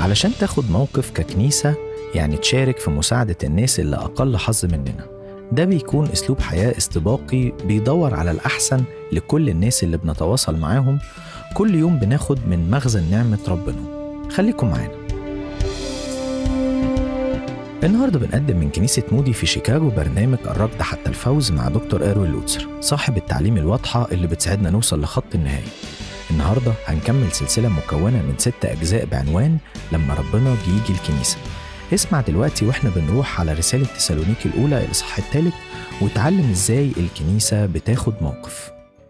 علشان تاخد موقف ككنيسة يعني تشارك في مساعدة الناس اللي أقل حظ مننا ده بيكون أسلوب حياة استباقي بيدور على الأحسن لكل الناس اللي بنتواصل معاهم كل يوم بناخد من مخزن نعمة ربنا خليكم معانا النهارده بنقدم من كنيسة مودي في شيكاغو برنامج الركض حتى الفوز مع دكتور ايروين لوتسر صاحب التعليم الواضحة اللي بتساعدنا نوصل لخط النهاية النهارده هنكمل سلسلة مكونة من ست أجزاء بعنوان لما ربنا بيجي الكنيسة اسمع دلوقتي واحنا بنروح على رسالة تسالونيكي الأولى الإصحاح الثالث وتعلم ازاي الكنيسة بتاخد موقف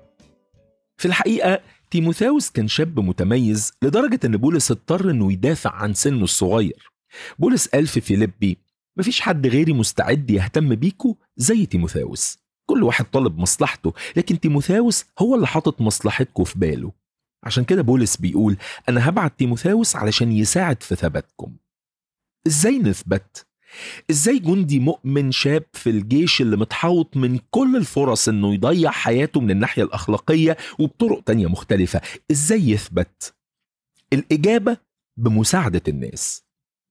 في الحقيقة تيموثاوس كان شاب متميز لدرجة إن بولس اضطر إنه يدافع عن سنه الصغير. بولس قال في فيليبي: مفيش حد غيري مستعد يهتم بيكو زي تيموثاوس. كل واحد طالب مصلحته، لكن تيموثاوس هو اللي حاطط مصلحتكم في باله. عشان كده بولس بيقول: أنا هبعت تيموثاوس علشان يساعد في ثباتكم. إزاي نثبت؟ ازاي جندي مؤمن شاب في الجيش اللي متحوط من كل الفرص انه يضيع حياته من الناحية الأخلاقية وبطرق تانية مختلفة ازاي يثبت؟ الإجابة بمساعدة الناس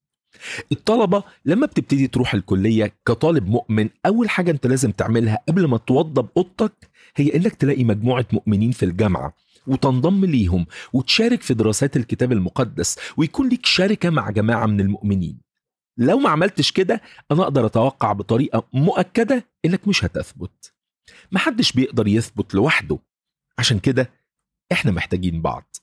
الطلبة لما بتبتدي تروح الكلية كطالب مؤمن أول حاجة أنت لازم تعملها قبل ما توضب أوضتك هي إنك تلاقي مجموعة مؤمنين في الجامعة وتنضم ليهم وتشارك في دراسات الكتاب المقدس ويكون ليك شركة مع جماعة من المؤمنين لو ما عملتش كده انا اقدر اتوقع بطريقه مؤكده انك مش هتثبت محدش بيقدر يثبت لوحده عشان كده احنا محتاجين بعض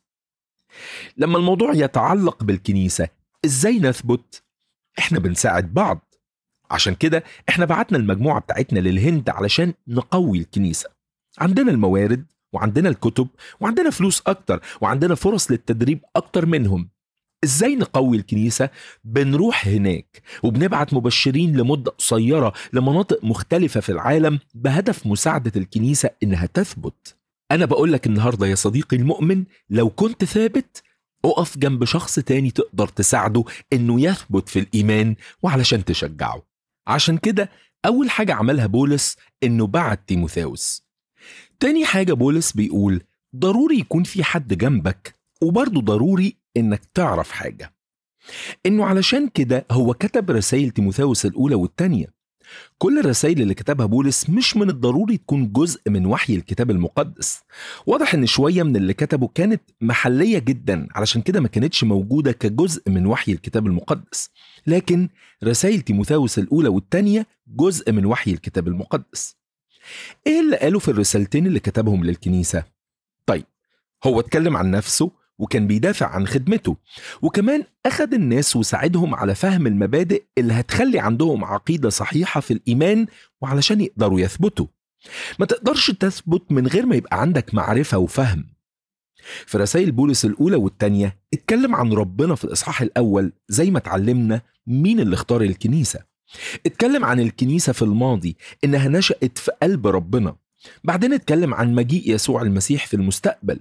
لما الموضوع يتعلق بالكنيسه ازاي نثبت احنا بنساعد بعض عشان كده احنا بعتنا المجموعه بتاعتنا للهند علشان نقوي الكنيسه عندنا الموارد وعندنا الكتب وعندنا فلوس اكتر وعندنا فرص للتدريب اكتر منهم ازاي نقوي الكنيسه بنروح هناك وبنبعت مبشرين لمده قصيره لمناطق مختلفه في العالم بهدف مساعده الكنيسه انها تثبت انا بقول لك النهارده يا صديقي المؤمن لو كنت ثابت اقف جنب شخص تاني تقدر تساعده انه يثبت في الايمان وعلشان تشجعه عشان كده اول حاجه عملها بولس انه بعت تيموثاوس تاني حاجه بولس بيقول ضروري يكون في حد جنبك وبرضه ضروري انك تعرف حاجه انه علشان كده هو كتب رسائل تيموثاوس الاولى والثانيه كل الرسائل اللي كتبها بولس مش من الضروري تكون جزء من وحي الكتاب المقدس واضح ان شويه من اللي كتبه كانت محليه جدا علشان كده ما كانتش موجوده كجزء من وحي الكتاب المقدس لكن رسائل تيموثاوس الاولى والثانيه جزء من وحي الكتاب المقدس ايه اللي قاله في الرسالتين اللي كتبهم للكنيسه طيب هو اتكلم عن نفسه وكان بيدافع عن خدمته وكمان أخد الناس وساعدهم على فهم المبادئ اللي هتخلي عندهم عقيدة صحيحة في الإيمان وعلشان يقدروا يثبتوا ما تقدرش تثبت من غير ما يبقى عندك معرفة وفهم في رسائل بولس الأولى والتانية اتكلم عن ربنا في الإصحاح الأول زي ما اتعلمنا مين اللي اختار الكنيسة اتكلم عن الكنيسة في الماضي إنها نشأت في قلب ربنا بعدين اتكلم عن مجيء يسوع المسيح في المستقبل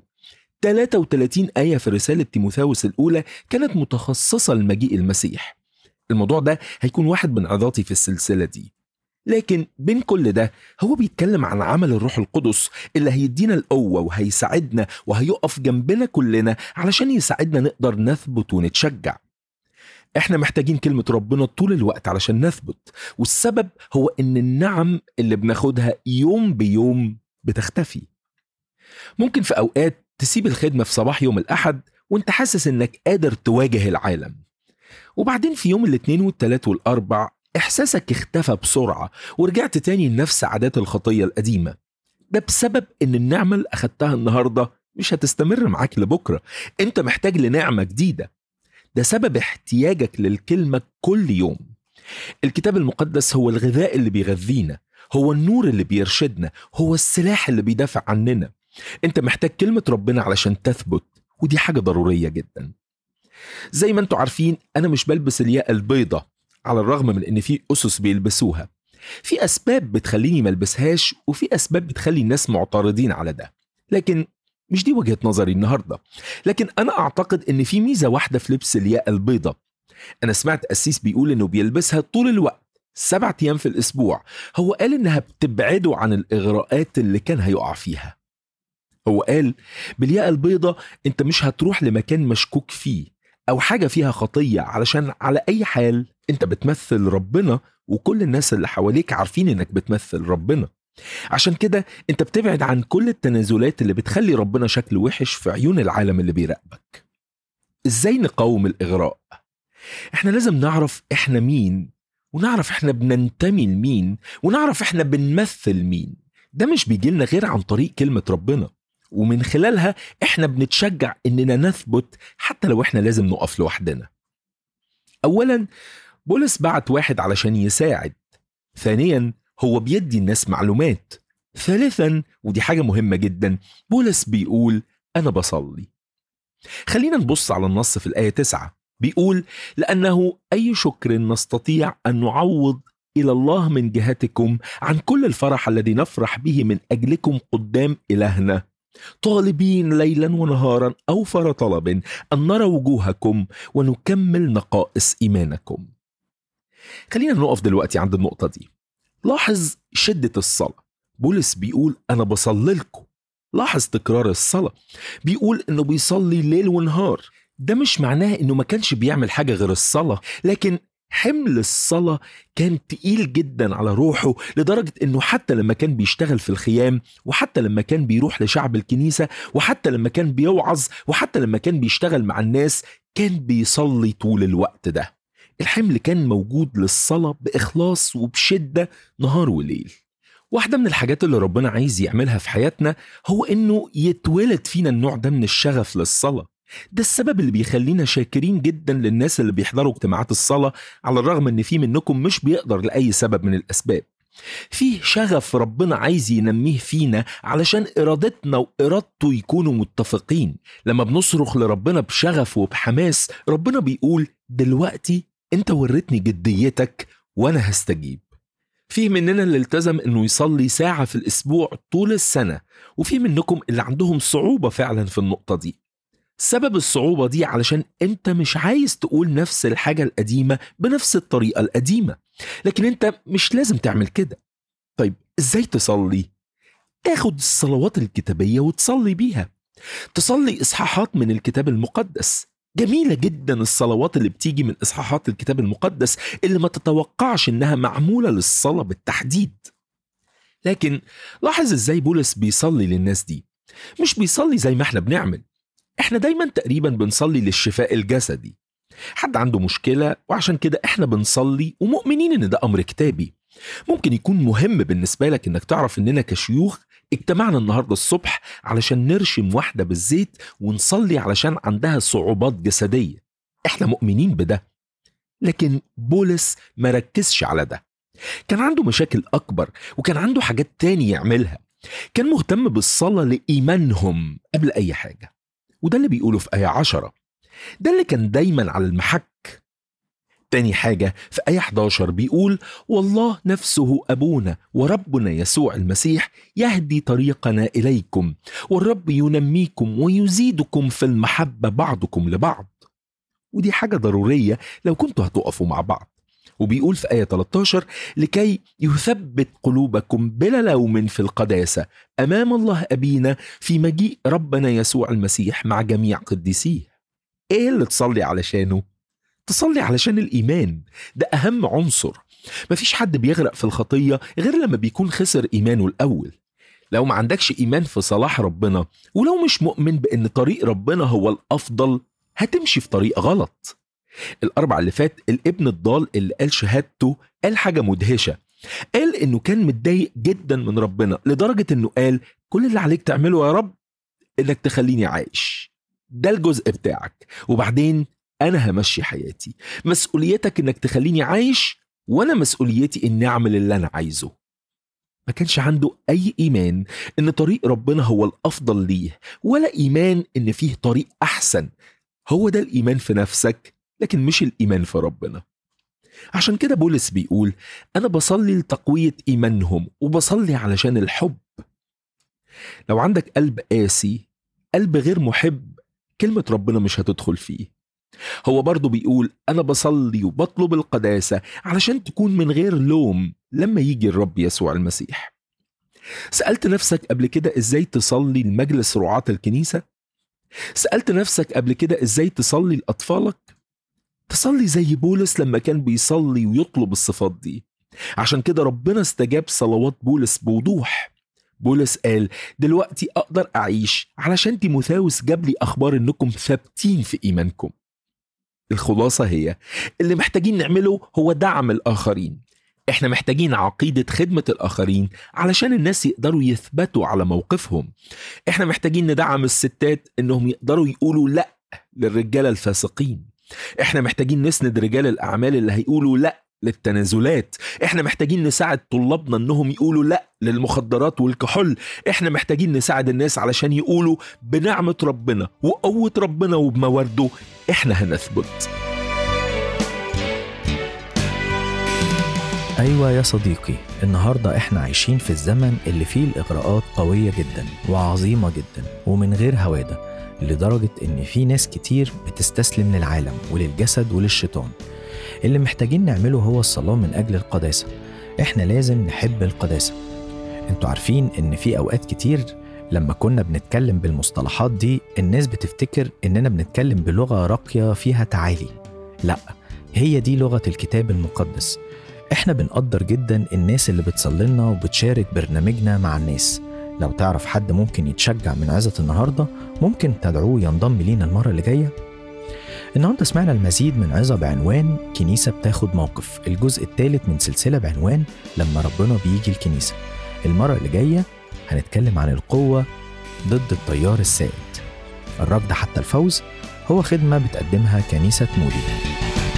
33 آية في رسالة تيموثاوس الأولى كانت متخصصة لمجيء المسيح الموضوع ده هيكون واحد من عظاتي في السلسلة دي لكن بين كل ده هو بيتكلم عن عمل الروح القدس اللي هيدينا القوة وهيساعدنا وهيقف جنبنا كلنا علشان يساعدنا نقدر نثبت ونتشجع احنا محتاجين كلمة ربنا طول الوقت علشان نثبت والسبب هو ان النعم اللي بناخدها يوم بيوم بتختفي ممكن في اوقات تسيب الخدمة في صباح يوم الأحد وانت حاسس انك قادر تواجه العالم وبعدين في يوم الاثنين والثلاث والأربع إحساسك اختفى بسرعة ورجعت تاني لنفس عادات الخطية القديمة ده بسبب ان النعمة اللي أخدتها النهاردة مش هتستمر معاك لبكرة انت محتاج لنعمة جديدة ده سبب احتياجك للكلمة كل يوم الكتاب المقدس هو الغذاء اللي بيغذينا هو النور اللي بيرشدنا هو السلاح اللي بيدافع عننا انت محتاج كلمة ربنا علشان تثبت ودي حاجة ضرورية جدا زي ما انتوا عارفين انا مش بلبس الياقة البيضة على الرغم من ان في اسس بيلبسوها في اسباب بتخليني ملبسهاش وفي اسباب بتخلي الناس معترضين على ده لكن مش دي وجهة نظري النهاردة لكن أنا أعتقد إن في ميزة واحدة في لبس الياقة البيضة أنا سمعت قسيس بيقول إنه بيلبسها طول الوقت سبعة أيام في الأسبوع هو قال إنها بتبعده عن الإغراءات اللي كان هيقع فيها هو قال بالياقة البيضة أنت مش هتروح لمكان مشكوك فيه أو حاجة فيها خطية علشان على أي حال أنت بتمثل ربنا وكل الناس اللي حواليك عارفين إنك بتمثل ربنا عشان كده أنت بتبعد عن كل التنازلات اللي بتخلي ربنا شكل وحش في عيون العالم اللي بيراقبك إزاي نقاوم الإغراء؟ إحنا لازم نعرف إحنا مين ونعرف إحنا بننتمي لمين ونعرف إحنا بنمثل مين ده مش بيجيلنا غير عن طريق كلمة ربنا ومن خلالها احنا بنتشجع اننا نثبت حتى لو احنا لازم نقف لوحدنا اولا بولس بعت واحد علشان يساعد ثانيا هو بيدي الناس معلومات ثالثا ودي حاجة مهمة جدا بولس بيقول أنا بصلي خلينا نبص على النص في الآية 9 بيقول لأنه أي شكر نستطيع أن نعوض إلى الله من جهتكم عن كل الفرح الذي نفرح به من أجلكم قدام إلهنا طالبين ليلا ونهارا أوفر طلب أن نرى وجوهكم ونكمل نقائص إيمانكم خلينا نقف دلوقتي عند النقطة دي لاحظ شدة الصلاة بولس بيقول أنا بصلي لكم لاحظ تكرار الصلاة بيقول إنه بيصلي ليل ونهار ده مش معناه إنه ما كانش بيعمل حاجة غير الصلاة لكن حمل الصلاة كان تقيل جدا على روحه لدرجة انه حتى لما كان بيشتغل في الخيام وحتى لما كان بيروح لشعب الكنيسة وحتى لما كان بيوعظ وحتى لما كان بيشتغل مع الناس كان بيصلي طول الوقت ده الحمل كان موجود للصلاة بإخلاص وبشدة نهار وليل واحدة من الحاجات اللي ربنا عايز يعملها في حياتنا هو انه يتولد فينا النوع ده من الشغف للصلاة ده السبب اللي بيخلينا شاكرين جدا للناس اللي بيحضروا اجتماعات الصلاة على الرغم ان في منكم مش بيقدر لأي سبب من الأسباب فيه شغف ربنا عايز ينميه فينا علشان إرادتنا وإرادته يكونوا متفقين لما بنصرخ لربنا بشغف وبحماس ربنا بيقول دلوقتي انت وريتني جديتك وانا هستجيب في مننا اللي التزم انه يصلي ساعة في الاسبوع طول السنة وفي منكم اللي عندهم صعوبة فعلا في النقطة دي سبب الصعوبة دي علشان انت مش عايز تقول نفس الحاجة القديمة بنفس الطريقة القديمة لكن انت مش لازم تعمل كده طيب ازاي تصلي؟ تاخد الصلوات الكتابية وتصلي بيها تصلي إصحاحات من الكتاب المقدس جميلة جدا الصلوات اللي بتيجي من إصحاحات الكتاب المقدس اللي ما تتوقعش إنها معمولة للصلاة بالتحديد لكن لاحظ إزاي بولس بيصلي للناس دي مش بيصلي زي ما احنا بنعمل احنا دايما تقريبا بنصلي للشفاء الجسدي حد عنده مشكلة وعشان كده احنا بنصلي ومؤمنين ان ده امر كتابي ممكن يكون مهم بالنسبة لك انك تعرف اننا كشيوخ اجتمعنا النهاردة الصبح علشان نرشم واحدة بالزيت ونصلي علشان عندها صعوبات جسدية احنا مؤمنين بده لكن بولس ما ركزش على ده كان عنده مشاكل أكبر وكان عنده حاجات تاني يعملها كان مهتم بالصلاة لإيمانهم قبل أي حاجة وده اللي بيقوله في آية عشرة ده اللي كان دايما على المحك تاني حاجة في آية 11 بيقول والله نفسه أبونا وربنا يسوع المسيح يهدي طريقنا إليكم والرب ينميكم ويزيدكم في المحبة بعضكم لبعض ودي حاجة ضرورية لو كنتوا هتقفوا مع بعض وبيقول في آية 13 لكي يثبت قلوبكم بلا لوم في القداسة أمام الله أبينا في مجيء ربنا يسوع المسيح مع جميع قديسيه إيه اللي تصلي علشانه؟ تصلي علشان الإيمان ده أهم عنصر مفيش حد بيغرق في الخطية غير لما بيكون خسر إيمانه الأول لو ما عندكش إيمان في صلاح ربنا ولو مش مؤمن بأن طريق ربنا هو الأفضل هتمشي في طريق غلط الأربع اللي فات الابن الضال اللي قال شهادته قال حاجة مدهشة قال إنه كان متضايق جدا من ربنا لدرجة إنه قال كل اللي عليك تعمله يا رب إنك تخليني عايش ده الجزء بتاعك وبعدين أنا همشي حياتي مسؤوليتك إنك تخليني عايش وأنا مسؤوليتي إني أعمل اللي أنا عايزه ما كانش عنده أي إيمان إن طريق ربنا هو الأفضل ليه ولا إيمان إن فيه طريق أحسن هو ده الإيمان في نفسك لكن مش الإيمان في ربنا عشان كده بولس بيقول أنا بصلي لتقوية إيمانهم وبصلي علشان الحب لو عندك قلب قاسي قلب غير محب كلمة ربنا مش هتدخل فيه هو برضه بيقول أنا بصلي وبطلب القداسة علشان تكون من غير لوم لما يجي الرب يسوع المسيح سألت نفسك قبل كده إزاي تصلي لمجلس رعاة الكنيسة؟ سألت نفسك قبل كده ازاي تصلي لأطفالك؟ تصلي زي بولس لما كان بيصلي ويطلب الصفات دي عشان كده ربنا استجاب صلوات بولس بوضوح بولس قال دلوقتي أقدر أعيش علشان تيموثاوس جاب لي أخبار إنكم ثابتين في إيمانكم الخلاصة هي اللي محتاجين نعمله هو دعم الآخرين احنا محتاجين عقيدة خدمة الآخرين علشان الناس يقدروا يثبتوا على موقفهم احنا محتاجين ندعم الستات انهم يقدروا يقولوا لا للرجالة الفاسقين احنا محتاجين نسند رجال الأعمال اللي هيقولوا لا للتنازلات احنا محتاجين نساعد طلابنا انهم يقولوا لا للمخدرات والكحول احنا محتاجين نساعد الناس علشان يقولوا بنعمة ربنا وقوة ربنا وبموارده احنا هنثبت أيوة يا صديقي النهاردة إحنا عايشين في الزمن اللي فيه الإغراءات قوية جدا وعظيمة جدا ومن غير هوادة لدرجة إن في ناس كتير بتستسلم للعالم وللجسد وللشيطان اللي محتاجين نعمله هو الصلاة من أجل القداسة إحنا لازم نحب القداسة انتوا عارفين إن في أوقات كتير لما كنا بنتكلم بالمصطلحات دي الناس بتفتكر إننا بنتكلم بلغة راقية فيها تعالي لا هي دي لغة الكتاب المقدس احنا بنقدر جدا الناس اللي بتصلي وبتشارك برنامجنا مع الناس لو تعرف حد ممكن يتشجع من عظة النهاردة ممكن تدعوه ينضم لينا المرة اللي جاية النهاردة سمعنا المزيد من عظة بعنوان كنيسة بتاخد موقف الجزء الثالث من سلسلة بعنوان لما ربنا بيجي الكنيسة المرة اللي جاية هنتكلم عن القوة ضد التيار السائد الركض حتى الفوز هو خدمة بتقدمها كنيسة مودي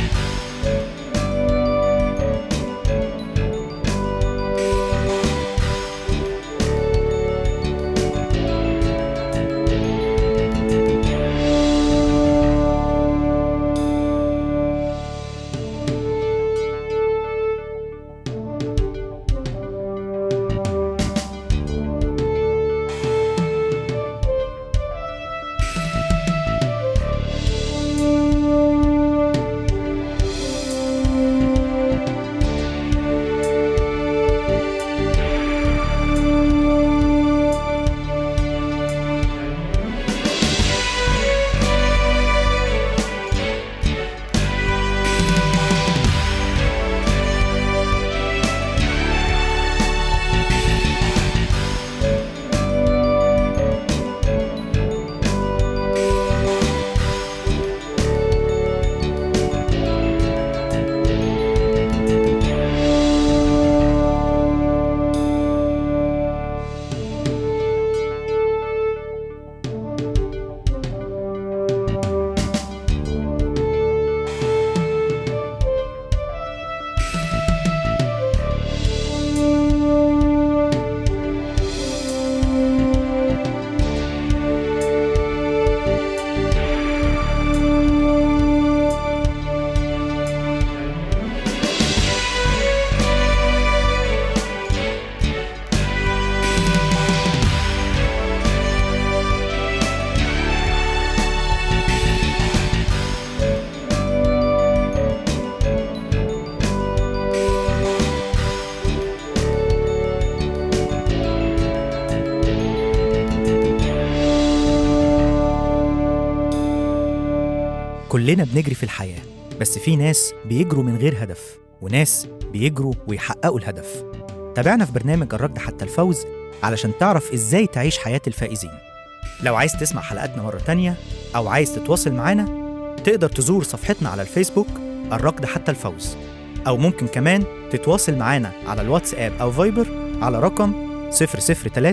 كلنا بنجري في الحياة بس في ناس بيجروا من غير هدف وناس بيجروا ويحققوا الهدف تابعنا في برنامج الركض حتى الفوز علشان تعرف ازاي تعيش حياة الفائزين لو عايز تسمع حلقاتنا مرة تانية أو عايز تتواصل معانا تقدر تزور صفحتنا على الفيسبوك الركض حتى الفوز أو ممكن كمان تتواصل معانا على الواتساب أو فايبر على رقم 003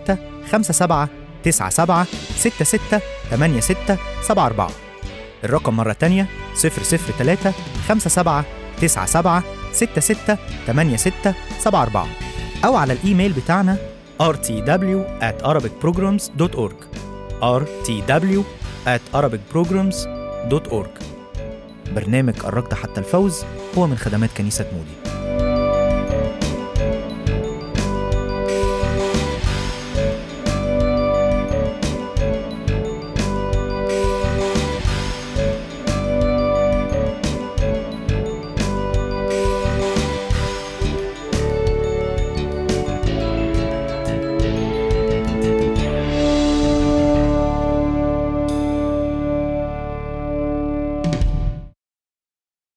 57 97 66 86 74 الرقم مرة تانية 003 57 97 66 86 74 أو على الإيميل بتاعنا rtw at arabicprograms.org rtw at arabicprograms.org برنامج الركض حتى الفوز هو من خدمات كنيسة مودي